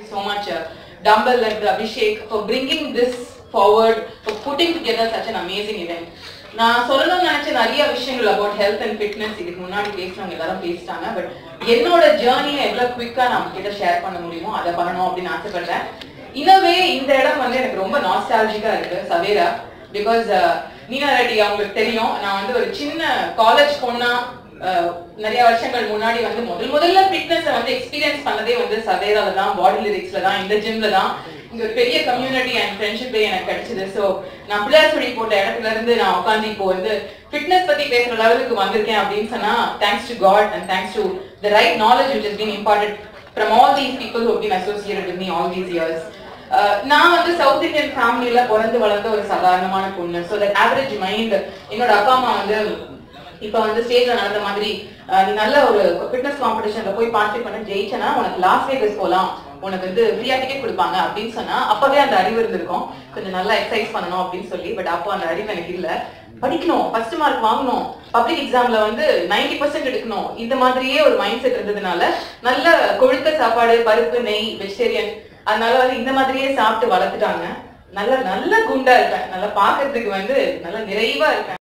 so much, uh, Dumbbell and Abhishek, for bringing this forward, for putting together such an amazing event. நான் சொல்லணும்னு நினைச்ச நிறைய விஷயங்கள் about health and fitness இதுக்கு முன்னாடி பேசினவங்க எல்லாரும் பேசிட்டாங்க பட் என்னோட ஜேர்னியை எவ்வளவு குவிக்கா நான் கிட்ட ஷேர் பண்ண முடியுமோ அதை பண்ணணும் அப்படின்னு ஆசைப்படுறேன் இன்னவே இந்த இடம் வந்து எனக்கு ரொம்ப நாஸ்டாலஜிக்கா இருக்கு சவேரா பிகாஸ் மீனா ரெட்டி அவங்களுக்கு தெரியும் நான் வந்து ஒரு சின்ன காலேஜ் பொண்ணா அஹ், நிறைய வருஷங்கள் முன்னாடி வந்து முதல் முதல்ல ஃபிட்னஸ் வந்து எக்ஸ்பீரியன்ஸ் பண்ணதே வந்து சவேரால தான் பாடி லிரிக்ஸ்ல தான் இந்த ஜிம்ல தான் இங்க ஒரு பெரிய கம்யூனிட்டி அண்ட் ஃப்ரெண்ட்ஷிப்பே எனக்கு கிடைச்சது ஸோ நான் பிள்ளையார் சொல்லி போட்ட இடத்துல இருந்து நான் உட்காந்து இப்போ வந்து ஃபிட்னஸ் பத்தி பேசுற லெவலுக்கு வந்திருக்கேன் அப்படின்னு சொன்னா thanks to God and thanks to the right knowledge which is been important from all these people who been associated with me all these years நான் வந்து சவுத் இந்தியன் ஃபேமிலியில பிறந்து வளர்ந்த ஒரு சாதாரணமான பொண்ணு ஸோ தட் ஆவரேஜ் மைண்ட் என்னோட அப்பா அம்மா வந்து இப்ப வந்து ஸ்டேஜ்ல நடந்த மாதிரி அஹ், நீ நல்ல ஒரு ஃபிட்னஸ் காம்படிஷன்ல போய் பார்ட்டிசிபேட் பண்ண ஜெயிச்சனா உனக்கு லாஸ் வேகஸ் போலாம் உனக்கு வந்து ஃப்ரீயா டிக்கெட் கொடுப்பாங்க அப்படின்னு சொன்னா அப்பவே அந்த அறிவு இருந்திருக்கும் கொஞ்சம் நல்லா எக்ஸசைஸ் பண்ணணும் அப்படின்னு சொல்லி பட் அப்போ அந்த அறிவு எனக்கு இல்ல படிக்கணும் ஃபர்ஸ்ட் மார்க் வாங்கணும் பப்ளிக் எக்ஸாம்ல வந்து 90% பர்சன்ட் எடுக்கணும் இந்த மாதிரியே ஒரு மைண்ட் செட் இருந்ததுனால நல்ல கொழுத்த சாப்பாடு பருப்பு நெய் வெஜிடேரியன் அதனால வந்து இந்த மாதிரியே சாப்பிட்டு வளர்த்துட்டாங்க நல்ல நல்ல குண்டா இருப்பேன் நல்லா பாக்குறதுக்கு வந்து நல்ல நிறைவா இருப்பேன்